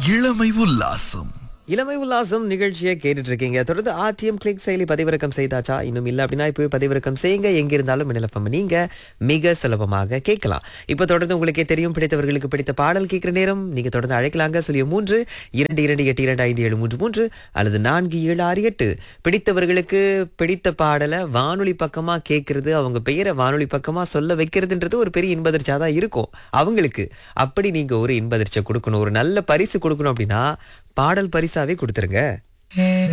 இளமை உல்லாசம் இளமை உல்லாசம் நிகழ்ச்சியை கேட்டுட்டு இருக்கீங்க தொடர்ந்து ஆர்டிஎம் கிளிக் செயலி பதிவிறக்கம் செய்தாச்சா இன்னும் இல்லை அப்படின்னா இப்போ பதிவிறக்கம் செய்யுங்க எங்க இருந்தாலும் மின்னலப்பம் நீங்க மிக சுலபமாக கேட்கலாம் இப்போ தொடர்ந்து உங்களுக்கே தெரியும் பிடித்தவர்களுக்கு பிடித்த பாடல் கேட்கிற நேரம் நீங்க தொடர்ந்து அழைக்கலாங்க சொல்லிய மூன்று இரண்டு இரண்டு எட்டு இரண்டு ஐந்து ஏழு மூன்று மூன்று அல்லது நான்கு ஏழு ஆறு எட்டு பிடித்தவர்களுக்கு பிடித்த பாடலை வானொலி பக்கமா கேட்கறது அவங்க பெயரை வானொலி பக்கமா சொல்ல வைக்கிறதுன்றது ஒரு பெரிய இன்பதிர்ச்சியா தான் இருக்கும் அவங்களுக்கு அப்படி நீங்க ஒரு இன்பதிர்ச்சியை கொடுக்கணும் ஒரு நல்ல பரிசு கொடுக்கணும் அப்படின்னா பாடல் பரிசாவே கொடுத்துருங்க